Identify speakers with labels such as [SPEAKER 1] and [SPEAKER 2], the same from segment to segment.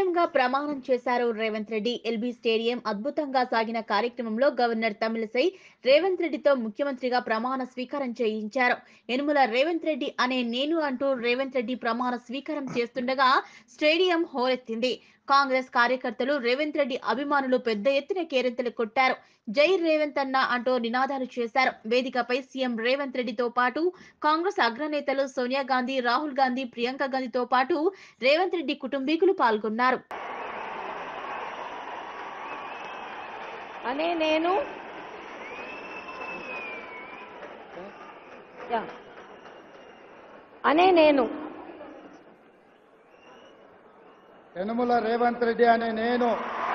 [SPEAKER 1] సీఎంగా ప్రమాణం చేశారు రేవంత్ రెడ్డి ఎల్బీ స్టేడియం అద్భుతంగా సాగిన కార్యక్రమంలో గవర్నర్ తమిళసై రేవంత్ రెడ్డితో ముఖ్యమంత్రిగా ప్రమాణ స్వీకారం చేయించారు యనుమల రేవంత్ రెడ్డి అనే నేను అంటూ రేవంత్ రెడ్డి ప్రమాణ స్వీకారం చేస్తుండగా స్టేడియం హోరెత్తింది కాంగ్రెస్ కార్యకర్తలు రేవంత్ రెడ్డి అభిమానులు పెద్ద ఎత్తున కేరింతలు కొట్టారు జై రేవంత్ అన్న అంటూ నినాదాలు చేశారు వేదికపై సీఎం రేవంత్ రెడ్డితో పాటు కాంగ్రెస్ అగ్రనేతలు సోనియా గాంధీ రాహుల్ గాంధీ ప్రియాంక గాంధీతో పాటు రేవంత్ రెడ్డి కుటుంబీకులు పాల్గొన్నారు
[SPEAKER 2] అనే నేను యా. అనే నేను
[SPEAKER 3] యనుమల రేవంత్ రెడ్డి అనే నేను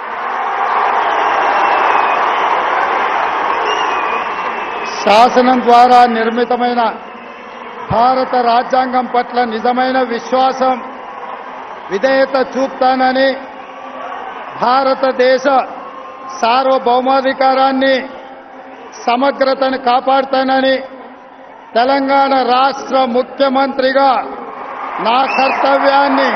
[SPEAKER 3] శాసనం ద్వారా నిర్మితమైన భారత రాజ్యాంగం పట్ల నిజమైన విశ్వాసం విధేయత చూపుతానని భారతదేశ సార్వభౌమాధికారాన్ని సమగ్రతను కాపాడుతానని తెలంగాణ రాష్ట్ర ముఖ్యమంత్రిగా నా కర్తవ్యాన్ని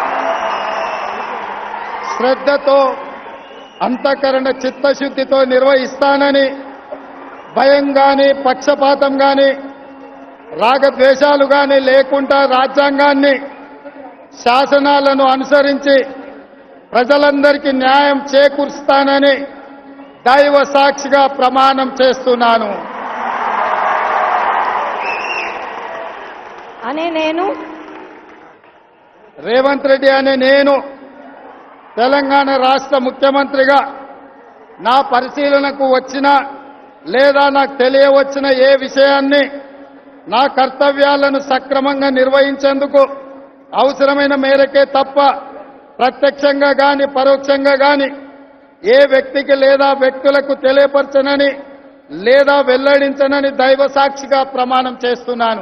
[SPEAKER 3] శ్రద్ధతో అంతఃకరణ చిత్తశుద్ధితో నిర్వహిస్తానని భయం గాని పక్షపాతం గాని రాగద్వేషాలు గాని లేకుండా రాజ్యాంగాన్ని శాసనాలను అనుసరించి ప్రజలందరికీ న్యాయం చేకూరుస్తానని దైవ సాక్షిగా ప్రమాణం చేస్తున్నాను
[SPEAKER 2] అనే నేను
[SPEAKER 3] రేవంత్ రెడ్డి అనే నేను తెలంగాణ రాష్ట్ర ముఖ్యమంత్రిగా నా పరిశీలనకు వచ్చిన లేదా నాకు తెలియవచ్చిన ఏ విషయాన్ని నా కర్తవ్యాలను సక్రమంగా నిర్వహించేందుకు అవసరమైన మేరకే తప్ప ప్రత్యక్షంగా గాని పరోక్షంగా గాని ఏ వ్యక్తికి లేదా వ్యక్తులకు తెలియపరచనని లేదా వెల్లడించనని దైవ సాక్షిగా ప్రమాణం చేస్తున్నాను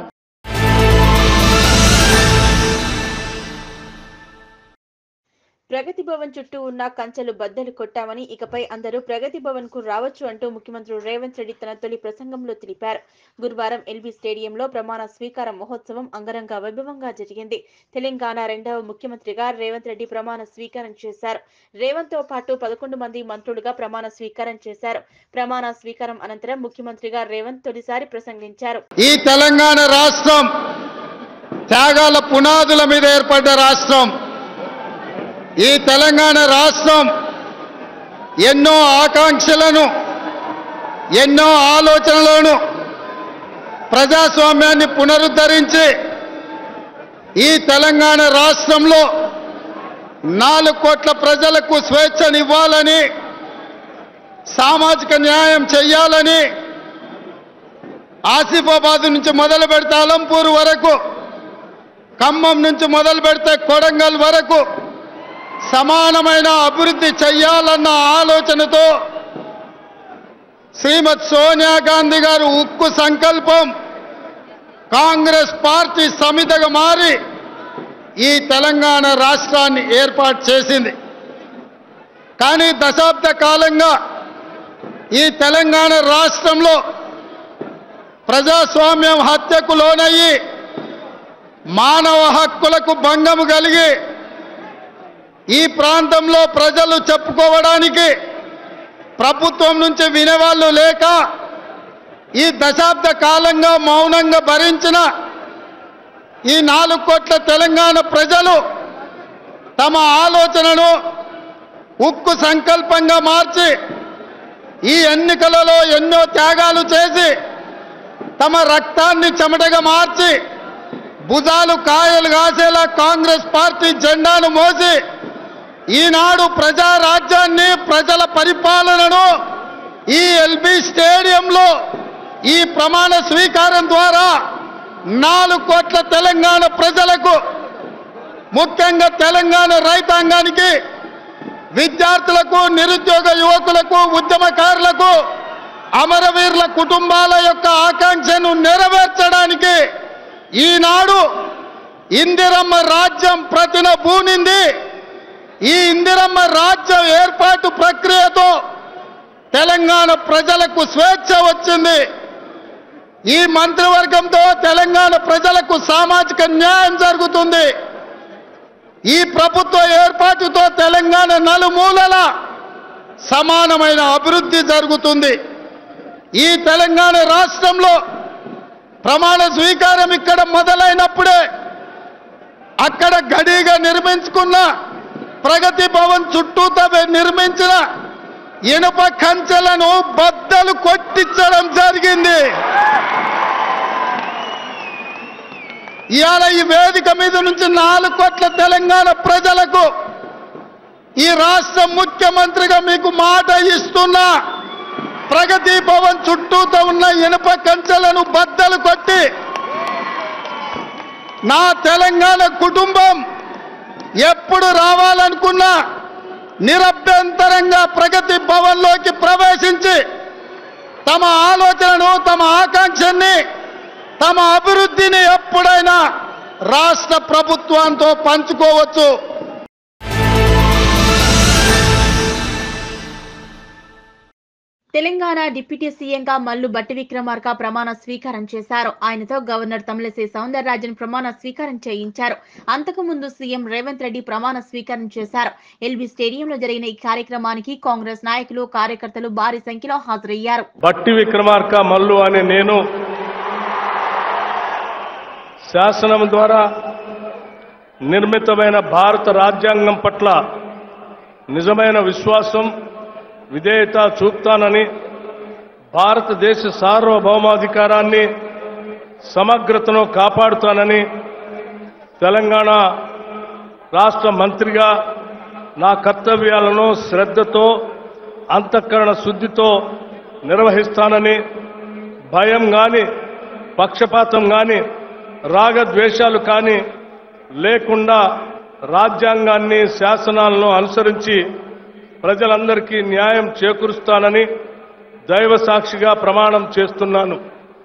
[SPEAKER 1] ప్రగతి భవన్ చుట్టూ ఉన్న కంచెలు బద్దలు కొట్టామని ఇకపై అందరూ ప్రగతి భవన్ కు రావచ్చు అంటూ ముఖ్యమంత్రి రేవంత్ రెడ్డి తన తొలి ప్రసంగంలో తెలిపారు గురువారం ఎల్బీ స్టేడియంలో ప్రమాణ స్వీకార మహోత్సవం అంగరంగ వైభవంగా జరిగింది తెలంగాణ రెండవ ముఖ్యమంత్రిగా రేవంత్ రెడ్డి ప్రమాణ స్వీకారం చేశారు రేవంత్ తో పాటు పదకొండు మంది మంత్రులుగా ప్రమాణ స్వీకారం చేశారు ప్రమాణ స్వీకారం అనంతరం ముఖ్యమంత్రిగా రేవంత్ తొలిసారి ప్రసంగించారు
[SPEAKER 3] ఈ తెలంగాణ రాష్ట్రం త్యాగాల పునాదుల మీద ఏర్పడ్డ రాష్ట్రం ఈ తెలంగాణ రాష్ట్రం ఎన్నో ఆకాంక్షలను ఎన్నో ఆలోచనలను ప్రజాస్వామ్యాన్ని పునరుద్ధరించి ఈ తెలంగాణ రాష్ట్రంలో నాలుగు కోట్ల ప్రజలకు స్వేచ్ఛనివ్వాలని సామాజిక న్యాయం చెయ్యాలని ఆసిఫాబాద్ నుంచి మొదలు పెడితే అలంపూర్ వరకు ఖమ్మం నుంచి మొదలు పెడితే కొడంగల్ వరకు సమానమైన అభివృద్ధి చెయ్యాలన్న ఆలోచనతో శ్రీమతి సోనియా గాంధీ గారు ఉక్కు సంకల్పం కాంగ్రెస్ పార్టీ సమితగా మారి ఈ తెలంగాణ రాష్ట్రాన్ని ఏర్పాటు చేసింది కానీ దశాబ్ద కాలంగా ఈ తెలంగాణ రాష్ట్రంలో ప్రజాస్వామ్యం హత్యకు లోనయ్యి మానవ హక్కులకు భంగము కలిగి ఈ ప్రాంతంలో ప్రజలు చెప్పుకోవడానికి ప్రభుత్వం నుంచి వినేవాళ్ళు లేక ఈ దశాబ్ద కాలంగా మౌనంగా భరించిన ఈ నాలుగు కోట్ల తెలంగాణ ప్రజలు తమ ఆలోచనను ఉక్కు సంకల్పంగా మార్చి ఈ ఎన్నికలలో ఎన్నో త్యాగాలు చేసి తమ రక్తాన్ని చెమటగా మార్చి భుజాలు కాయలు కాసేలా కాంగ్రెస్ పార్టీ జెండాను మోసి ఈనాడు ప్రజా రాజ్యాన్ని ప్రజల పరిపాలనను ఈ ఎల్బీ స్టేడియంలో ఈ ప్రమాణ స్వీకారం ద్వారా నాలుగు కోట్ల తెలంగాణ ప్రజలకు ముఖ్యంగా తెలంగాణ రైతాంగానికి విద్యార్థులకు నిరుద్యోగ యువకులకు ఉద్యమకారులకు అమరవీరుల కుటుంబాల యొక్క ఆకాంక్షను నెరవేర్చడానికి ఈనాడు ఇందిరమ్మ రాజ్యం ప్రతిన పూనింది ఈ ఇందిరమ్మ రాజ్యం ఏర్పాటు ప్రక్రియతో తెలంగాణ ప్రజలకు స్వేచ్ఛ వచ్చింది ఈ మంత్రివర్గంతో తెలంగాణ ప్రజలకు సామాజిక న్యాయం జరుగుతుంది ఈ ప్రభుత్వ ఏర్పాటుతో తెలంగాణ నలుమూలల సమానమైన అభివృద్ధి జరుగుతుంది ఈ తెలంగాణ రాష్ట్రంలో ప్రమాణ స్వీకారం ఇక్కడ మొదలైనప్పుడే అక్కడ గడిగా నిర్మించుకున్న ప్రగతి భవన్ చుట్టూతో నిర్మించిన ఇనుప కంచెలను బద్దలు కొట్టించడం జరిగింది ఇవాళ ఈ వేదిక మీద నుంచి నాలుగు కోట్ల తెలంగాణ ప్రజలకు ఈ రాష్ట్ర ముఖ్యమంత్రిగా మీకు మాట ఇస్తున్నా ప్రగతి భవన్ చుట్టూతో ఉన్న ఇనుప కంచెలను బద్దలు కొట్టి నా తెలంగాణ కుటుంబం ఎప్పుడు రావాలనుకున్నా నిరభ్యంతరంగా ప్రగతి భవన్లోకి ప్రవేశించి తమ ఆలోచనను తమ ఆకాంక్షని తమ అభివృద్ధిని ఎప్పుడైనా రాష్ట్ర ప్రభుత్వంతో పంచుకోవచ్చు
[SPEAKER 1] తెలంగాణ డిప్యూటీ సీఎంగా మల్లు బట్టి విక్రమార్క ప్రమాణ స్వీకారం చేశారు ఆయనతో గవర్నర్ తమిళసై సౌందరరాజన్ ప్రమాణ స్వీకారం చేయించారు అంతకుముందు సీఎం రేవంత్ రెడ్డి ప్రమాణ స్వీకారం చేశారు ఎల్బీ స్టేడియంలో జరిగిన ఈ కార్యక్రమానికి కాంగ్రెస్ నాయకులు కార్యకర్తలు భారీ సంఖ్యలో హాజరయ్యారు
[SPEAKER 2] బట్టి విక్రమార్క మల్లు అనే నేను శాసనం ద్వారా నిర్మితమైన భారత రాజ్యాంగం పట్ల నిజమైన విశ్వాసం విధేయత చూపుతానని భారతదేశ సార్వభౌమాధికారాన్ని సమగ్రతను కాపాడుతానని తెలంగాణ రాష్ట్ర మంత్రిగా నా కర్తవ్యాలను శ్రద్ధతో అంతఃకరణ శుద్ధితో నిర్వహిస్తానని భయం గాని పక్షపాతం గాని రాగద్వేషాలు కానీ లేకుండా రాజ్యాంగాన్ని శాసనాలను అనుసరించి ప్రజలందరికీ న్యాయం చేకూరుస్తానని దైవ సాక్షిగా ప్రమాణం చేస్తున్నాను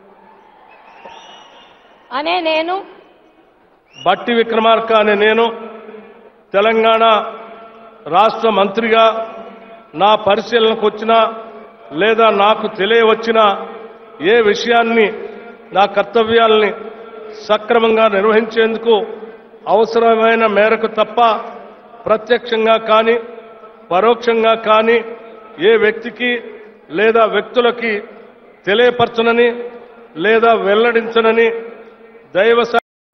[SPEAKER 4] అనే నేను
[SPEAKER 2] బట్టి విక్రమార్క అనే నేను తెలంగాణ రాష్ట్ర మంత్రిగా నా పరిశీలనకు వచ్చినా లేదా నాకు తెలియవచ్చిన ఏ విషయాన్ని నా కర్తవ్యాల్ని సక్రమంగా నిర్వహించేందుకు అవసరమైన మేరకు తప్ప ప్రత్యక్షంగా కానీ పరోక్షంగా కానీ ఏ వ్యక్తికి లేదా వ్యక్తులకి తెలియపరచనని లేదా వెల్లడించనని దైవ సా-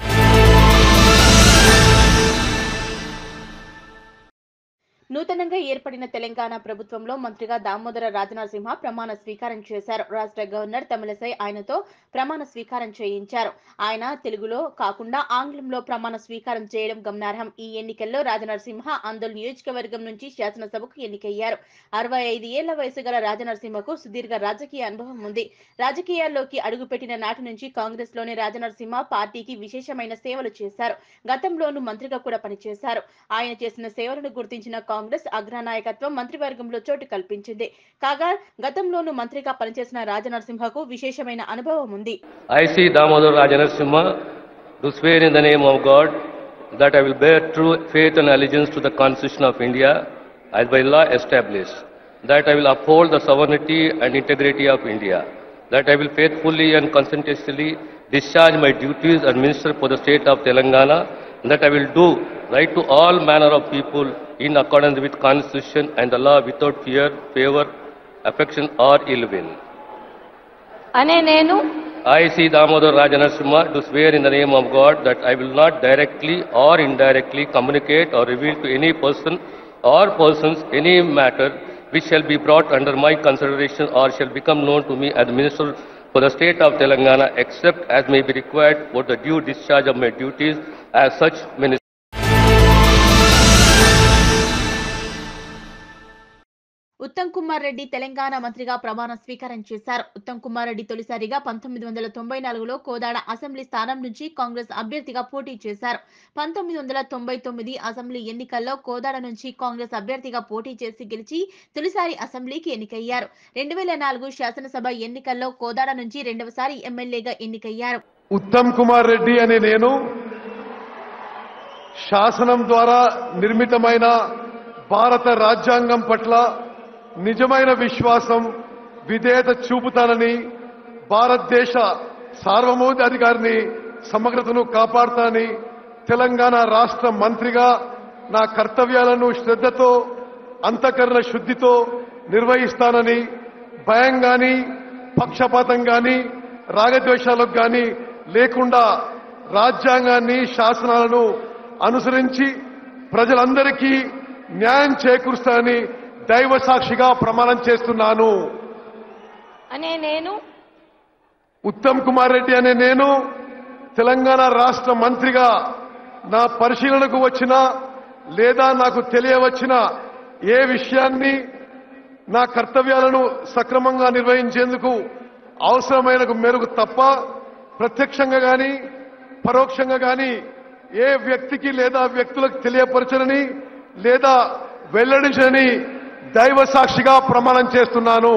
[SPEAKER 1] నూతనంగా ఏర్పడిన తెలంగాణ ప్రభుత్వంలో మంత్రిగా దామోదర రాజనరసింహ ప్రమాణ స్వీకారం చేశారు రాష్ట్ర గవర్నర్ తమిళసై ఆయనతో ప్రమాణ స్వీకారం చేయించారు ఆయన తెలుగులో కాకుండా ఆంగ్లంలో ప్రమాణ స్వీకారం చేయడం గమనార్హం ఈ ఎన్నికల్లో రాజనరసింహ ఆందోళన నియోజకవర్గం నుంచి శాసనసభకు ఎన్నికయ్యారు అరవై ఐదు ఏళ్ల వయసు గల రాజనరసింహకు సుదీర్ఘ రాజకీయ అనుభవం ఉంది రాజకీయాల్లోకి అడుగుపెట్టిన నాటి నుంచి కాంగ్రెస్ లోని రాజనరసింహ పార్టీకి విశేషమైన సేవలు చేశారు గతంలోనూ మంత్రిగా కూడా పనిచేశారు ఆయన చేసిన సేవలను గుర్తించిన కాంగ్రెస్ అగ్రనాయకత్వం మంత్రివర్గంలో చోటు కల్పించింది కాగా గతంలోనూ మంత్రిగా పనిచేసిన రాజనరసింహకు విశేషమైన అనుభవం ఉంది
[SPEAKER 5] I see Damodar Rajanarasimha do swear in the name of God that I will bear true faith and allegiance to the Constitution of India as by law established, that I will uphold the sovereignty and integrity of India, that I will faithfully and conscientiously discharge my duties as Minister for the State of Telangana, and that I will do right to all manner of people in accordance with Constitution and the law without fear, favor, affection or ill will.
[SPEAKER 4] అనే నేను
[SPEAKER 5] I, see Damodar Rajanarasimha, do swear in the name of God that I will not directly or indirectly communicate or reveal to any person or persons any matter which shall be brought under my consideration or shall become known to me as Minister for the State of Telangana except as may be required for the due discharge of my duties as such Minister.
[SPEAKER 1] Uttam Kumar Reddy Telangana మంత్రిగా ప్రమాణ స్వీకారం చేశారు ఉత్తమ్ కుమార్ రెడ్డి తొలిసారిగా పంతొమ్మిది వందల తొంభై నాలుగులో Kodad assembly స్థానం నుంచి కాంగ్రెస్ అభ్యర్థిగా పోటీ చేశారు పంతొమ్మిది వందల తొంభై తొమ్మిది అసెంబ్లీ ఎన్నికల్లో కోదాడ నుంచి కాంగ్రెస్ అభ్యర్థిగా పోటీ చేసి గెలిచి తొలిసారి అసెంబ్లీకి ఎన్నికయ్యారు రెండు వేల నాలుగు శాసనసభ ఎన్నికల్లో కోదాడ నుంచి రెండవసారి ఎమ్మెల్యేగా ఎన్నికయ్యారు
[SPEAKER 6] ఉత్తమ్ కుమార్ రెడ్డి అనే నేను శాసనం ద్వారా నిర్మితమైన భారత రాజ్యాంగం పట్ల నిజమైన విశ్వాసం విధేయత చూపుతానని భారతదేశ సార్వభౌమాధికారిని సమగ్రతను కాపాడుతానని తెలంగాణ రాష్ట్ర మంత్రిగా నా కర్తవ్యాలను శ్రద్ధతో అంతఃకరణ శుద్ధితో నిర్వహిస్తానని భయం గాని పక్షపాతం గాని రాగద్వేషాలకు గాని లేకుండా రాజ్యాంగాన్ని శాసనాలను అనుసరించి ప్రజలందరికీ న్యాయం చేకూరుస్తానని దైవ సాక్షిగా ప్రమాణం చేస్తున్నాను
[SPEAKER 4] అనే నేను
[SPEAKER 6] ఉత్తమ్ కుమార్ రెడ్డి అనే నేను తెలంగాణ రాష్ట్ర మంత్రిగా నా పరిశీలనకు వచ్చిన లేదా నాకు తెలియవచ్చిన ఏ విషయాన్ని నా కర్తవ్యాలను సక్రమంగా నిర్వహించేందుకు అవసరమైన మేరకు తప్ప ప్రత్యక్షంగా గాని పరోక్షంగా గాని ఏ వ్యక్తికి లేదా వ్యక్తులకు తెలియపరచనని లేదా వెల్లడించని దైవ సాక్షిగా ప్రమాణం చేస్తున్నాను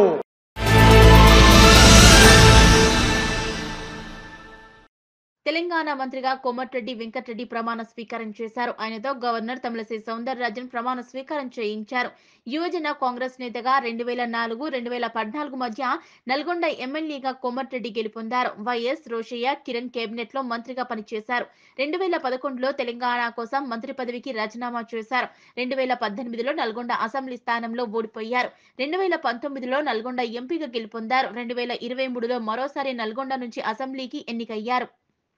[SPEAKER 1] తెలంగాణ మంత్రిగా కోమటిరెడ్డి వెంకటరెడ్డి ప్రమాణ స్వీకారం చేశారు ఆయనతో గవర్నర్ తమిళసై సౌందరరాజన్ ప్రమాణ స్వీకారం చేయించారు యువజన కాంగ్రెస్ నేతగా రెండు వేల నాలుగు రెండు వేల పద్నాలుగు మధ్య నల్గొండ ఎమ్మెల్యేగా కోమటిరెడ్డి గెలుపొందారు వైఎస్ రోషయ్య కిరణ్ కేబినెట్ లో మంత్రిగా పనిచేశారు రెండు వేల పదకొండులో తెలంగాణ కోసం మంత్రి పదవికి రాజీనామా చేశారు రెండు వేల పద్దెనిమిదిలో నల్గొండ అసెంబ్లీ స్థానంలో ఓడిపోయారు రెండు వేల పంతొమ్మిదిలో నల్గొండ ఎంపీగా గెలుపొందారు రెండు వేల ఇరవై మూడులో మరోసారి నల్గొండ నుంచి అసెంబ్లీకి ఎన్నికయ్యారు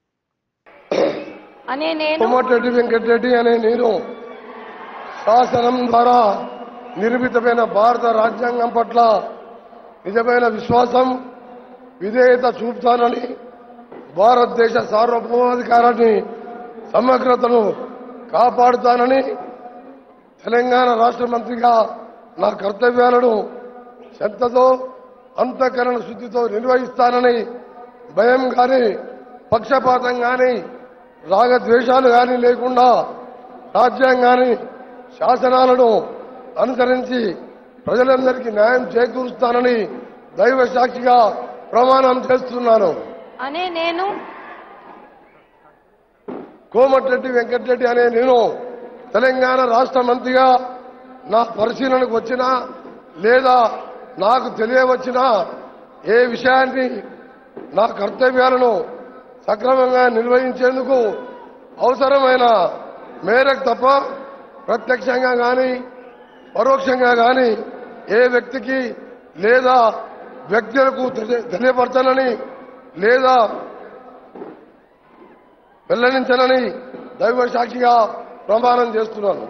[SPEAKER 4] అనే నేను
[SPEAKER 7] కోమటిరెడ్డి వెంకటరెడ్డి అనే నేను శాసనం ద్వారా నిర్మితమైన భారత రాజ్యాంగం పట్ల నిజమైన విశ్వాసం విధేయత చూపుతానని భారతదేశ సార్వభౌమాధికారాన్ని సమగ్రతను కాపాడుతానని తెలంగాణ రాష్ట్ర మంత్రిగా నా కర్తవ్యాలను శ్రద్ధతో అంతఃకరణ శుద్ధితో నిర్వహిస్తానని భయం కానీ పక్షపాతం కానీ రాగద్వేషాలు కానీ లేకుండా రాజ్యాంగాన్ని శాసనాలను అనుసరించి ప్రజలందరికీ న్యాయం చేకూరుస్తానని దైవ సాక్షిగా ప్రమాణం చేస్తున్నాను
[SPEAKER 4] అనే నేను
[SPEAKER 7] కోమటిరెడ్డి వెంకటరెడ్డి అనే నేను తెలంగాణ రాష్ట్ర మంత్రిగా నా పరిశీలనకు వచ్చినా లేదా నాకు తెలియవచ్చినా ఏ విషయాన్ని నా కర్తవ్యాలను సక్రమంగా నిర్వహించేందుకు అవసరమైన మేరకు తప్ప ప్రత్యక్షంగా కానీ పరోక్షంగా కానీ ఏ వ్యక్తికి లేదా వ్యక్తులకు తెలియ- తెలియపరచనని లేదా వెల్లడించనని దైవ సాక్షిగా ప్రమాణం చేస్తున్నాను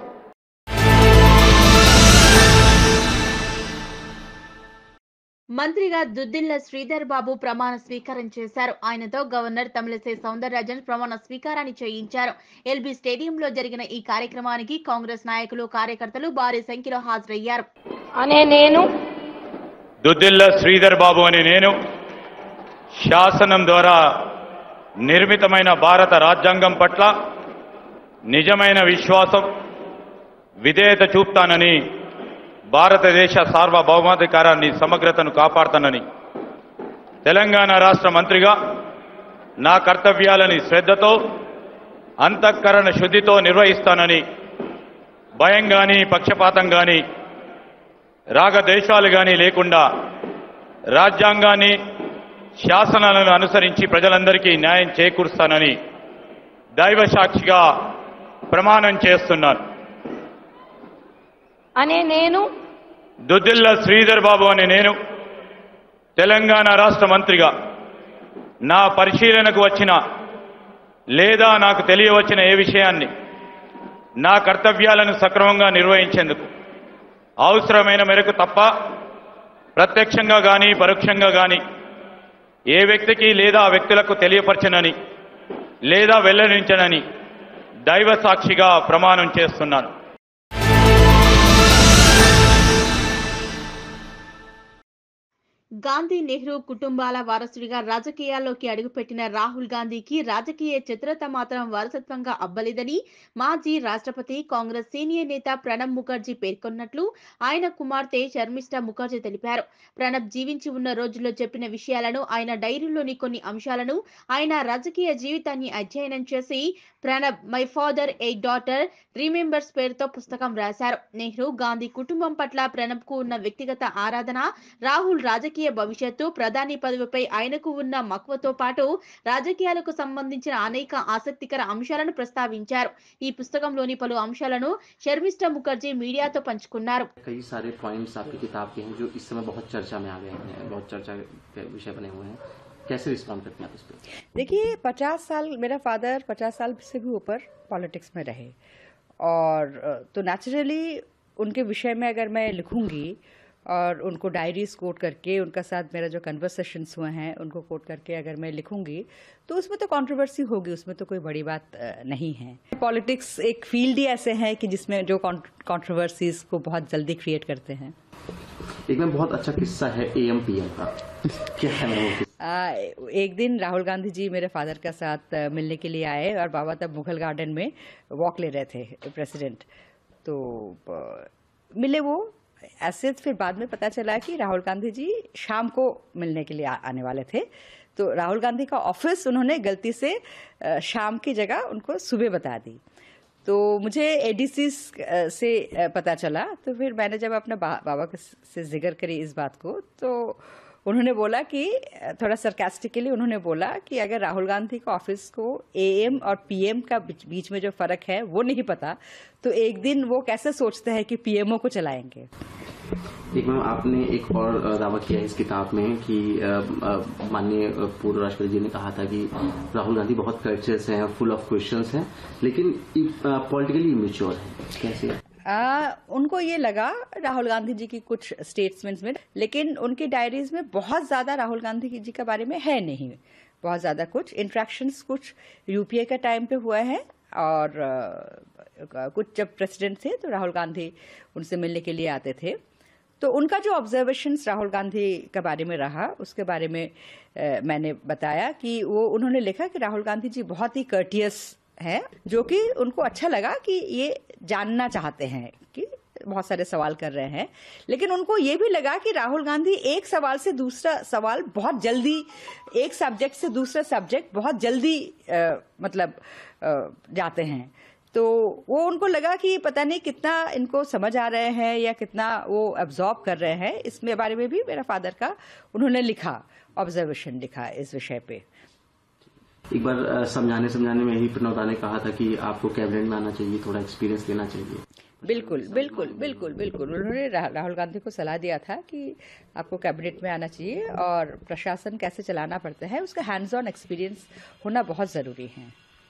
[SPEAKER 1] మంత్రిగా దుద్దిల్ల శ్రీధర్ బాబు ప్రమాణ స్వీకారం చేశారు ఆయనతో గవర్నర్ తమిళసై సౌందరరాజన్ ప్రమాణ స్వీకారాన్ని చేయించారు ఎల్బీ స్టేడియంలో జరిగిన ఈ కార్యక్రమానికి కాంగ్రెస్ నాయకులు కార్యకర్తలు భారీ సంఖ్యలో హాజరయ్యారు
[SPEAKER 4] అనే నేను
[SPEAKER 8] దుద్దిల్ల శ్రీధర్ బాబు అని నేను శాసనం ద్వారా నిర్మితమైన భారత రాజ్యాంగం పట్ల నిజమైన విశ్వాసం విధేయత చూపుతానని భారతదేశ సార్వభౌమాధికారాన్ని సమగ్రతను కాపాడతానని తెలంగాణ రాష్ట్ర మంత్రిగా నా కర్తవ్యాలని శ్రద్ధతో అంతఃకరణ శుద్ధితో నిర్వహిస్తానని భయం గాని పక్షపాతం గాని రాగద్వేషాలు గాని లేకుండా రాజ్యాంగాన్ని శాసనాలను అనుసరించి ప్రజలందరికీ న్యాయం చేకూరుస్తానని దైవ సాక్షిగా ప్రమాణం చేస్తున్నాను
[SPEAKER 4] అనే నేను
[SPEAKER 8] దుద్దిల్ల శ్రీధర్ బాబు అనే నేను తెలంగాణ రాష్ట్ర మంత్రిగా నా పరిశీలనకు వచ్చిన లేదా నాకు తెలియవచ్చిన ఏ విషయాన్ని నా కర్తవ్యాలను సక్రమంగా నిర్వహించేందుకు అవసరమైన మేరకు తప్ప ప్రత్యక్షంగా గాని పరోక్షంగా గాని ఏ వ్యక్తికి లేదా వ్యక్తులకు తెలియపరచనని లేదా వెల్లడించనని దైవ సాక్షిగా ప్రమాణం చేస్తున్నాను
[SPEAKER 1] గాంధీ నెహ్రూ కుటుంబాల వారసుడిగా రాజకీయాల్లోకి అడుగుపెట్టిన రాహుల్ గాంధీకి రాజకీయ చిత్రత మాత్రం వారసత్వంగా అబ్బలేదని మాజీ రాష్ట్రపతి కాంగ్రెస్ సీనియర్ నేత ప్రణబ్ ముఖర్జీ పేర్కొన్నట్లు ఆయన కుమార్తె శర్మిష్ఠా ముఖర్జీ తెలిపారు ప్రణబ్ జీవించి ఉన్న రోజుల్లో చెప్పిన విషయాలను ఆయన డైరీలోని కొన్ని అంశాలను ఆయన రాజకీయ జీవితాన్ని అధ్యయనం చేసి Pranab my father a daughter remembers పేరుతో పుస్తకం రాశారు నెహ్రూ గాంధీ కుటుంబం పట్ల ప్రణబ్ కు ఉన్న వ్యక్తిగత ఆరాధన రాహుల్ రాజకీయ భవిష్యత్తు ప్రధాని పదవిపై ఆయనకు ఉన్న మక్కువతో పాటు రాజకీయాలకు సంబంధించిన అనేక ఆసక్తికర అంశాలను ప్రస్తావించారు ఈ పుస్తకంలోని పలు అంశాలను శర్మిష్ఠ ముఖర్జీ మీడియాతో పంచుకున్నారు
[SPEAKER 9] कई सारे पॉइंट्स आपकी किताब के हैं जो इस समय बहुत चर्चा में आ गए हैं बहुत चर्चा के विषय बने हुए हैं कैसे रिस्पॉन्ड करते हैं आप इस पर
[SPEAKER 10] देखिए पचास साल मेरा फादर पचास साल से भी ऊपर पॉलिटिक्स में रहे और अ, तो नेचुरली उनके विषय में अगर मैं लिखूंगी और उनको डायरीज कोट करके उनका साथ मेरा जो कन्वर्सेशंस हुए हैं उनको कोट करके अगर मैं लिखूंगी तो उसमें तो कंट्रोवर्सी होगी उसमें तो कोई बड़ी बात अ, नहीं है पॉलिटिक्स एक फील्ड ही ऐसे है कि जिसमें जो कंट्रोवर्सीज को बहुत जल्दी क्रिएट करते हैं
[SPEAKER 9] एक में बहुत अच्छा किस्सा है एम पी एम का क्या है वो किस्सा?
[SPEAKER 10] आ, एक दिन राहुल गांधी जी मेरे फादर का साथ आ, मिलने के लिए आए और बाबा तब मुगल गार्डन में वॉक ले रहे थे प्रेसिडेंट तो आ, मिले वो ऐसे फिर बाद में पता चला कि राहुल गांधी जी शाम को मिलने के लिए आ, आने वाले थे तो राहुल गांधी का ऑफिस उन्होंने गलती से आ, शाम की जगह उनको सुबह बता दी तो मुझे एडीसी से अ, पता चला तो फिर मैंने जब अपने बा, बाबा के से जिक्र करी इस बात को तो उन्होंने बोला कि अ, थोड़ा सरकास्टिकली उन्होंने बोला कि अगर राहुल गांधी का ऑफिस को एएम और पीएम का बीच बीच में जो फर्क है वो नहीं पता तो एक दिन वो कैसे सोचते हैं कि पीएमओ को चलाएंगे
[SPEAKER 9] एक मैम आपने एक और अ, दावा किया है इस किताब में कि अ, अ, माननीय अ, पूर्व राष्ट्रपति जी ने कहा था कि राहुल गांधी बहुत कर्चस हैं फुल ऑफ क्वेश्चंस हैं लेकिन पॉलिटिकली इमेच्योर हैं कैसे
[SPEAKER 10] आ, उनको ये लगा राहुल गांधी जी की कुछ स्टेटमेंट्स में लेकिन उनकी डायरीज में बहुत ज्यादा राहुल गांधी जी के बारे में है नहीं बहुत ज्यादा कुछ इंट्रैक्शंस कुछ यूपीए के टाइम पे हुए हैं और आ, कुछ जब प्रेसिडेंट थे तो राहुल गांधी उनसे मिलने के लिए आते थे तो उनका जो ऑब्जर्वेशंस राहुल गांधी के बारे में रहा उसके बारे में अ, मैंने बताया कि वो उन्होंने लिखा कि राहुल गांधी जी बहुत ही कर्टियस है जो कि उनको अच्छा लगा कि ये जानना चाहते हैं कि बहुत सारे सवाल कर रहे हैं लेकिन उनको ये भी लगा कि राहुल गांधी एक सवाल से दूसरा सवाल बहुत जल्दी एक सब्जेक्ट से दूसरा सब्जेक्ट बहुत जल्दी अ, मतलब अ, जाते हैं तो वो उनको लगा कि पता नहीं कितना इनको समझ आ रहे हैं या कितना वो एब्जॉर्ब कर रहे हैं इसमें बारे में भी मेरा फादर का उन्होंने लिखा ऑब्जर्वेशन लिखा इस विषय पे
[SPEAKER 9] एक बार अ, समझाने समझाने में ही प्रणवदा ने कहा था कि आपको कैबिनेट में आना चाहिए थोड़ा एक्सपीरियंस लेना चाहिए
[SPEAKER 10] बिल्कुल बिल्कुल बिल्कुल बिल्कुल उन्होंने रा, राहुल गांधी को सलाह दिया था कि आपको कैबिनेट में आना चाहिए और प्रशासन कैसे चलाना पड़ता है उसका हैंड्स ऑन एक्सपीरियंस होना बहुत जरूरी है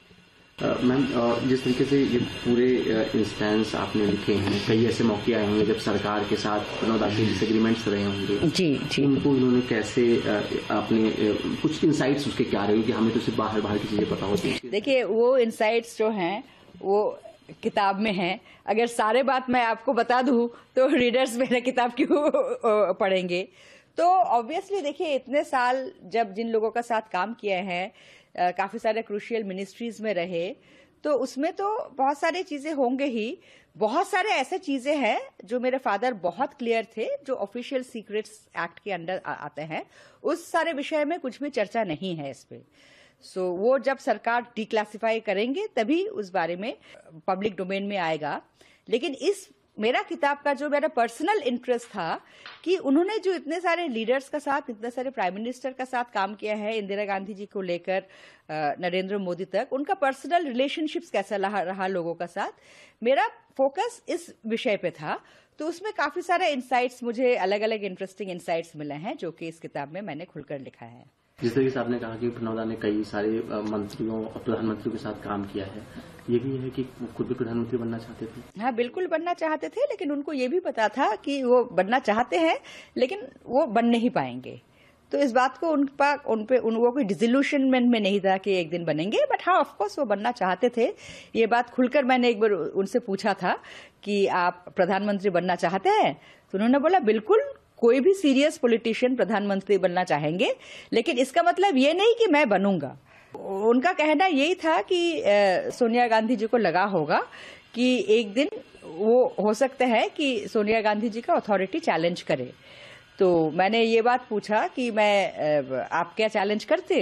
[SPEAKER 9] अ, मैम अ, जिस तरीके से ये पूरे इंस्टेंस आपने लिखे हैं कई ऐसे मौके आए होंगे जब सरकार के साथ प्रणवदा के डिसएग्रीमेंट्स रहे होंगे
[SPEAKER 10] जी जी
[SPEAKER 9] उनको इन्होंने कैसे अ, अपने अ, कुछ इंसाइट्स उसके क्या रहे कि हमें तो सिर्फ बाहर बाहर की चीजें पता होती हैं
[SPEAKER 10] देखिए वो इनसाइट्स जो हैं वो किताब में हैं अगर सारे बात मैं आपको बता दूं तो रीडर्स मेरा किताब क्यों अ, पढ़ेंगे तो ऑब्वियसली देखिए इतने साल जब जिन लोगों का साथ काम किए हैं अ, काफी सारे क्रूशियल मिनिस्ट्रीज में रहे तो उसमें तो बहुत सारी चीजें होंगे ही बहुत सारे ऐसे चीजें हैं जो मेरे फादर बहुत क्लियर थे जो ऑफिशियल सीक्रेट्स एक्ट के अंडर आ- आते हैं उस सारे विषय में कुछ भी चर्चा नहीं है इस पे सो वो जब सरकार डिक्लासिफाई करेंगे तभी उस बारे में पब्लिक डोमेन में आएगा लेकिन इस मेरा किताब का जो मेरा पर्सनल इंटरेस्ट था कि उन्होंने जो इतने सारे लीडर्स का साथ इतने सारे प्राइम मिनिस्टर का साथ काम किया है इंदिरा गांधी जी को लेकर अ, नरेंद्र मोदी तक उनका पर्सनल रिलेशनशिप्स कैसा रहा, रहा लोगों का साथ मेरा फोकस इस विषय पे था तो उसमें काफी सारे इंसाइट्स मुझे अलग अलग इंटरेस्टिंग इंसाइट्स मिले हैं जो कि इस किताब में मैंने खुलकर लिखा है
[SPEAKER 9] जिस तरीके से आपने कहा कि प्रणवदा ने कई सारे अ, मंत्रियों और प्रधानमंत्रियों के साथ काम किया है ये भी है कि वो खुद भी प्रधानमंत्री बनना चाहते थे
[SPEAKER 10] हाँ बिल्कुल बनना चाहते थे लेकिन उनको ये भी पता था कि वो बनना चाहते हैं लेकिन वो बन नहीं पाएंगे तो इस बात को उन पर उन पे उन वो कोई डिजोल्यूशनमेंट में नहीं था कि एक दिन बनेंगे बट हाँ ऑफकोर्स वो बनना चाहते थे ये बात खुलकर मैंने एक बार उनसे पूछा था कि आप प्रधानमंत्री बनना चाहते हैं तो उन्होंने बोला बिल्कुल कोई भी सीरियस पॉलिटिशियन प्रधानमंत्री बनना चाहेंगे लेकिन इसका मतलब ये नहीं कि मैं बनूंगा उनका कहना यही था कि अ, सोनिया गांधी जी को लगा होगा कि एक दिन वो हो सकता है कि सोनिया गांधी जी का अथॉरिटी चैलेंज करे तो मैंने ये बात पूछा कि मैं अ, आप क्या चैलेंज करते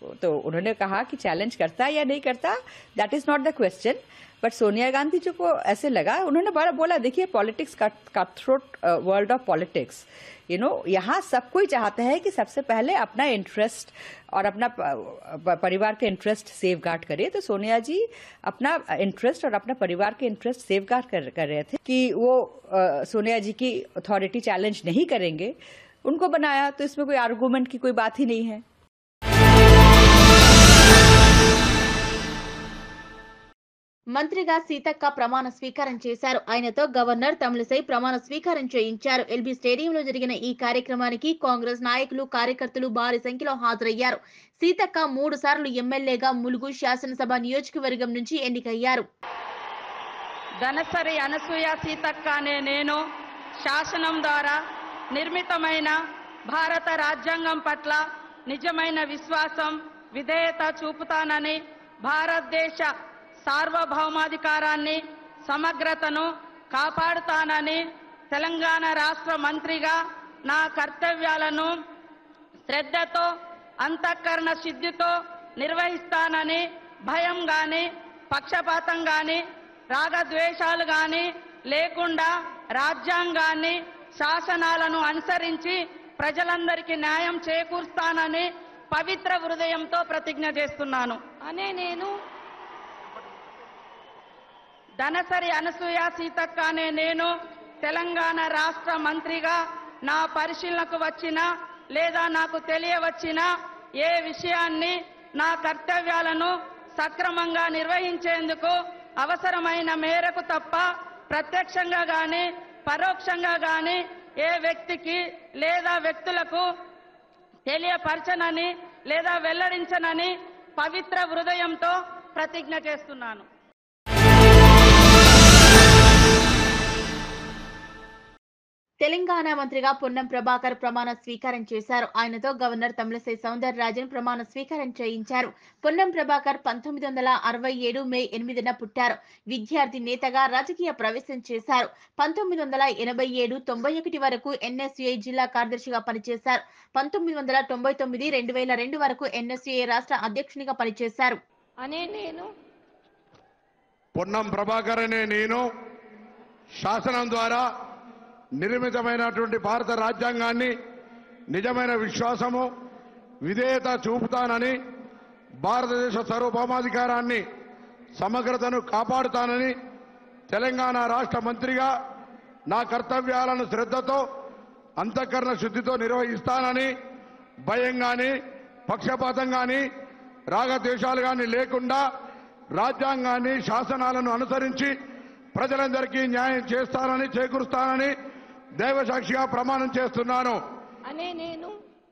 [SPEAKER 10] तो उन्होंने कहा कि चैलेंज करता या नहीं करता that is not the question but Sonia Gandhi ji को ऐसे लगा उन्होंने बड़ा बोला देखिए politics cut throat world of politics you know यहाँ सब कोई चाहता है कि सबसे पहले अपना इंटरेस्ट और अपना प- प- परिवार के इंटरेस्ट सेव गार्ड करे तो सोनिया जी अपना इंटरेस्ट और अपना परिवार के इंटरेस्ट सेव गार्ड कर, कर रहे थे कि वो अ, सोनिया जी की अथॉरिटी चैलेंज नहीं करेंगे उनको बनाया तो इसमें कोई आर्गूमेंट की कोई बात ही नहीं है
[SPEAKER 1] మంత్రిగా సీతక్క ప్రమాణ స్వీకారం చేశారు ఆయనతో గవర్నర్ తమిళసై ప్రమాణ స్వీకారం చేయించారు ఎల్బీ స్టేడియంలో జరిగిన ఈ కార్యక్రమానికి కాంగ్రెస్ నాయకులు కార్యకర్తలు భారీ సంఖ్యలో హాజరయ్యారు సీతక్క మూడు సార్లు ఎమ్మెల్యేగా ములుగు శాసనసభ నియోజకవర్గం నుంచి ఎన్నికయ్యారు
[SPEAKER 4] ధనసరి అనసూయ సీతక్క అనే నేను శాసనం ద్వారా నిర్మితమైన భారత రాజ్యాంగం పట్ల నిజమైన విశ్వాసం విధేయత చూపుతానని భారతదేశ సార్వభౌమాధికారాన్ని సమగ్రతను కాపాడుతానని తెలంగాణ రాష్ట్ర మంత్రిగా నా కర్తవ్యాలను శ్రద్ధతో అంతఃకరణ సిద్ధితో నిర్వహిస్తానని భయం గాని పక్షపాతం గాని రాగద్వేషాలు గాని లేకుండా రాజ్యాంగాన్ని శాసనాలను అనుసరించి ప్రజలందరికీ న్యాయం చేకూరుస్తానని పవిత్ర హృదయంతో ప్రతిజ్ఞ చేస్తున్నాను అనే నేను ధనసరి అనసూయ సీతక్క అనే నేను తెలంగాణ రాష్ట్ర మంత్రిగా నా పరిశీలనకు వచ్చిన లేదా నాకు తెలియవచ్చిన ఏ విషయాన్ని నా కర్తవ్యాలను సక్రమంగా నిర్వహించేందుకు అవసరమైన మేరకు తప్ప ప్రత్యక్షంగా గాని పరోక్షంగా గాని ఏ వ్యక్తికి లేదా వ్యక్తులకు తెలియపరచనని లేదా వెల్లడించనని పవిత్ర హృదయంతో ప్రతిజ్ఞ చేస్తున్నాను
[SPEAKER 1] తెలంగాణ మంత్రిగా పొన్నం ప్రభాకర్ ప్రమాణ స్వీకారం చేశారు ఆయనతో గవర్నర్ తమిళసై సౌందరరాజన్ ప్రమాణ స్వీకారం చేయించారు పొన్నం ప్రభాకర్ పంతొమ్మిది వందల అరవై ఏడు మే ఎనిమిదిన పుట్టారు విద్యార్థి నేతగా రాజకీయ ప్రవేశం చేశారు పంతొమ్మిది వందల ఎనభై ఏడు తొంభై ఒకటి వరకు ఎన్ఎస్యుఐ జిల్లా కార్యదర్శిగా పనిచేశారు పంతొమ్మిది వందల తొంభై తొమ్మిది రెండు వేల రెండు వరకు ఎన్ఎస్యుఐ రాష్ట్ర అధ్యక్షునిగా పనిచేశారు
[SPEAKER 4] అనే నేను
[SPEAKER 3] పొన్నం ప్రభాకర్ అనే నేను శాసనం ద్వారా నిర్మితమైనటువంటి భారత రాజ్యాంగాన్ని నిజమైన విశ్వాసము విధేయత చూపుతానని భారతదేశ సార్వభౌమాధికారాన్ని సమగ్రతను కాపాడుతానని తెలంగాణ రాష్ట్ర మంత్రిగా నా కర్తవ్యాలను శ్రద్ధతో అంతఃకరణ శుద్ధితో నిర్వహిస్తానని భయం గాని పక్షపాతం గాని రాగద్వేషాలు గాని లేకుండా రాజ్యాంగాన్ని శాసనాలను అనుసరించి ప్రజలందరికీ న్యాయం చేస్తానని చేకూరుస్తానని దైవసాక్షిగా ప్రమాణం చేస్తున్నాను
[SPEAKER 4] అనే నేను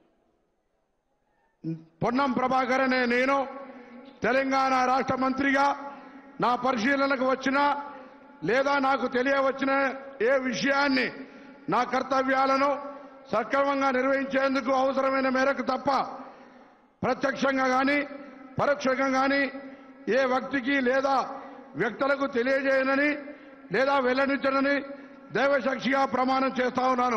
[SPEAKER 3] పొన్నం ప్రభాకర్ అనే నేను తెలంగాణ రాష్ట్ర మంత్రిగా నా పరిశీలనకు వచ్చిన లేదా నాకు తెలియవచ్చిన ఏ విషయాన్ని నా కర్తవ్యాలను సక్రమంగా నిర్వహించేందుకు అవసరమైన మేరకు తప్ప ప్రత్యక్షంగా కానీ పరోక్షంగా కానీ ఏ వ్యక్తికి లేదా వ్యక్తులకు తెలియజేయనని లేదా వెల్లడించనని దైవసాక్షిగా ప్రమాణం చేస్తా ఉన్నాను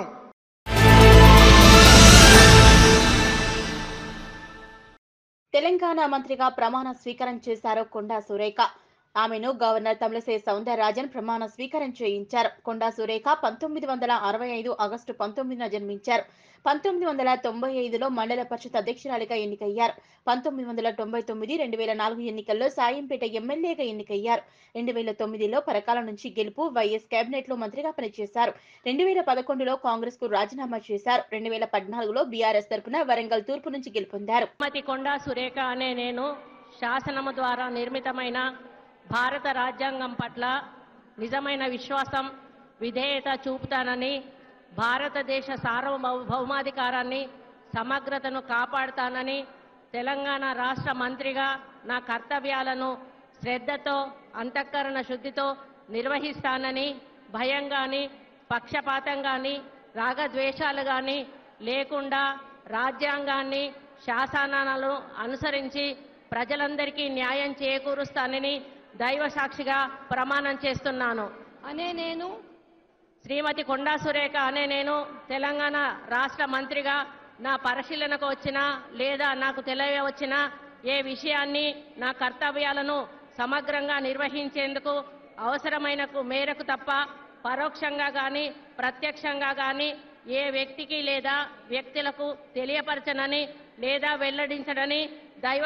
[SPEAKER 1] తెలంగాణ మంత్రిగా ప్రమాణ స్వీకారం చేశారు కొండా సురేఖ ఆమెను గవర్నర్ తమిళసై సౌందరరాజన్ ప్రమాణ స్వీకారం చేయించారు కొండా సురేఖ పంతొమ్మిది వందల అరవై ఐదు ఆగస్టు పంతొమ్మిదిన జన్మించారు పంతొమ్మిది వందల తొంభై ఐదులో మండల పరిషత్ అధ్యక్షురాలిగా ఎన్నికయ్యారు పంతొమ్మిది వందల తొంభై తొమ్మిది రెండు వేల నాలుగు ఎన్నికల్లో సాయంపేట ఎమ్మెల్యేగా ఎన్నికయ్యారు రెండు వేల తొమ్మిదిలో పరకాల నుంచి గెలుపు వైఎస్ కేబినెట్ లో మంత్రిగా పనిచేశారు రెండు వేల పదకొండులో కాంగ్రెస్ కు రాజీనామా చేశారు రెండు వేల పద్నాలుగులో బీఆర్ఎస్ తరపున వరంగల్ తూర్పు నుంచి గెలుపొందారు
[SPEAKER 11] శ్రీమతి కొండా సురేఖ అనే నేను శాసనము ద్వారా నిర్మితమైన భారత రాజ్యాంగం పట్ల నిజమైన విశ్వాసం విధేయత చూపుతానని భారతదేశ సార్వభౌమాధికారాన్ని సమగ్రతను కాపాడుతానని తెలంగాణ రాష్ట్ర మంత్రిగా నా కర్తవ్యాలను శ్రద్ధతో అంతఃకరణ శుద్ధితో నిర్వహిస్తానని భయం గాని పక్షపాతం గాని రాగద్వేషాలు గాని లేకుండా రాజ్యాంగాన్ని శాసనాలను అనుసరించి ప్రజలందరికీ న్యాయం చేకూరుస్తానని దైవ సాక్షిగా ప్రమాణం చేస్తున్నాను
[SPEAKER 4] అనే నేను
[SPEAKER 11] శ్రీమతి కొండా సురేఖ అనే నేను తెలంగాణ రాష్ట్ర మంత్రిగా నా పరిశీలనకు వచ్చిన లేదా నాకు తెలియవచ్చిన ఏ విషయాన్ని నా కర్తవ్యాలను సమగ్రంగా నిర్వహించేందుకు అవసరమైన మేరకు తప్ప పరోక్షంగా కానీ ప్రత్యక్షంగా కానీ ఏ వ్యక్తికి లేదా వ్యక్తులకు తెలియపరచనని లేదా వెల్లడించడని దైవ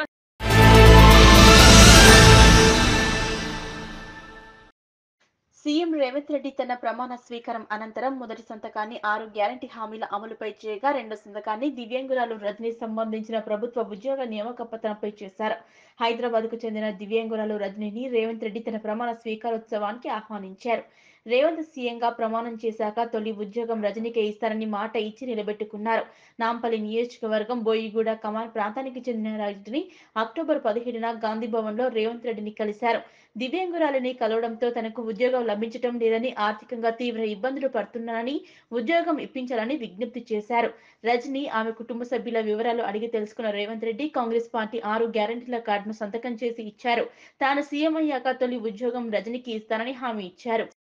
[SPEAKER 1] సీఎం రేవంత్ రెడ్డి తన ప్రమాణ స్వీకారం అనంతరం మొదటి సంతకాన్ని ఆరు గ్యారంటీ హామీల అమలుపై చేయగా రెండో సంతకాన్ని దివ్యాంగురాలు రజనీ సంబంధించిన ప్రభుత్వ ఉద్యోగ నియామక పత్రంపై చేశారు హైదరాబాద్ కు చెందిన దివ్యాంగురాలు రజనీని రేవంత్ రెడ్డి తన ప్రమాణ స్వీకారోత్సవానికి ఆహ్వానించారు రేవంత్ సీఎంగా ప్రమాణం చేశాక తొలి ఉద్యోగం రజనీకే ఇస్తారని మాట ఇచ్చి నిలబెట్టుకున్నారు నాంపల్లి నియోజకవర్గం బోయిగూడ కమాన్ ప్రాంతానికి చెందిన రజని అక్టోబర్ పదిహేడున గాంధీ భవన్ లో రేవంత్ రెడ్డిని కలిశారు దివ్యాంగురాలిని కలవడంతో తనకు ఉద్యోగం లభించడం లేదని ఆర్థికంగా తీవ్ర ఇబ్బందులు పడుతున్నానని ఉద్యోగం ఇప్పించాలని విజ్ఞప్తి చేశారు రజని ఆమె కుటుంబ సభ్యుల వివరాలు అడిగి తెలుసుకున్న రేవంత్ రెడ్డి కాంగ్రెస్ పార్టీ ఆరు గ్యారంటీల కార్డును సంతకం చేసి ఇచ్చారు తాను సీఎం అయ్యాక తొలి ఉద్యోగం రజనికి ఇస్తానని హామీ ఇచ్చారు